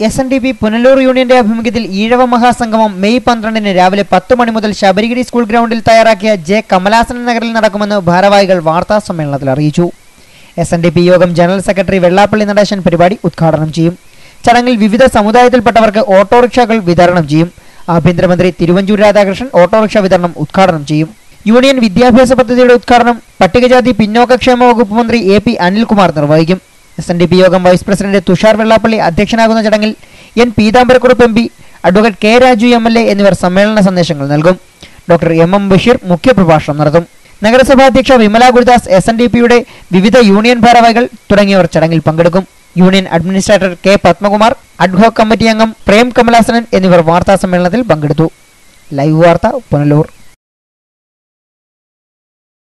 S N D P Punalur യൂണിയന്റെ ആഭിമുഖ്യത്തിൽ Ezhava മഹാസംഗമം May പന്ത്രണ്ടിന് രാവിലെ പത്ത് മണി മുതൽ ശബരിഗിരി സ്കൂൾ ഗ്രൗണ്ടിൽ തയ്യാറാക്കിയ ജെ കമലാസനൻ നഗറിൽ നടക്കുമെന്ന് ഭാരവാഹികൾ വാർത്താ സമ്മേളനത്തിൽ അറിയിച്ചു എസ് എൻ ഡി പി യോഗം ജനറൽ സെക്രട്ടറി വെള്ളാപ്പള്ളി നടേശൻ പരിപാടി ഉദ്ഘാടനം ചെയ്യും ചടങ്ങിൽ വിവിധ സമുദായത്തിൽപ്പെട്ടവർക്ക് ഓട്ടോറിക്ഷകൾ വിതരണം ചെയ്യും ആഭ്യന്തരമന്ത്രി തിരുവഞ്ചൂർ രാധാകൃഷ്ണൻ ഓട്ടോറിക്ഷ വിതരണം ഉദ്ഘാടനം ചെയ്യും യൂണിയൻ വിദ്യാഭ്യാസ പദ്ധതിയുടെ ഉദ്ഘാടനം പട്ടികജാതി പിന്നോക്കക്ഷേമ വകുപ്പ് മന്ത്രി എ പി അനിൽകുമാർ നിർവഹിക്കും എസ് എൻ ഡി പി യോഗം വൈസ് പ്രസിഡന്റ് തുഷാർ വെള്ളാപ്പള്ളി അധ്യക്ഷനാകുന്ന ചടങ്ങിൽ N Peethambarakkurup M P advocate K Raju M L A എന്നിവർ സമ്മേളന സന്ദേശങ്ങൾ നൽകും ഡോക്ടർ എം എം ബഷീർ മുഖ്യപ്രഭാഷണം നടത്തും നഗരസഭാ അധ്യക്ഷ Vimala Gurudas S N D പിയുടെ വിവിധ യൂണിയൻ ഭാരവാഹികൾ തുടങ്ങിയവർ ചടങ്ങിൽ പങ്കെടുക്കും union administrator K Padmakumar ad hoc committee അംഗം പ്രേം കമലാസനൻ എന്നിവർ വാർത്താ സമ്മേളനത്തിൽ പങ്കെടുത്തു ലൈവ് വാർത്ത പുനലൂർ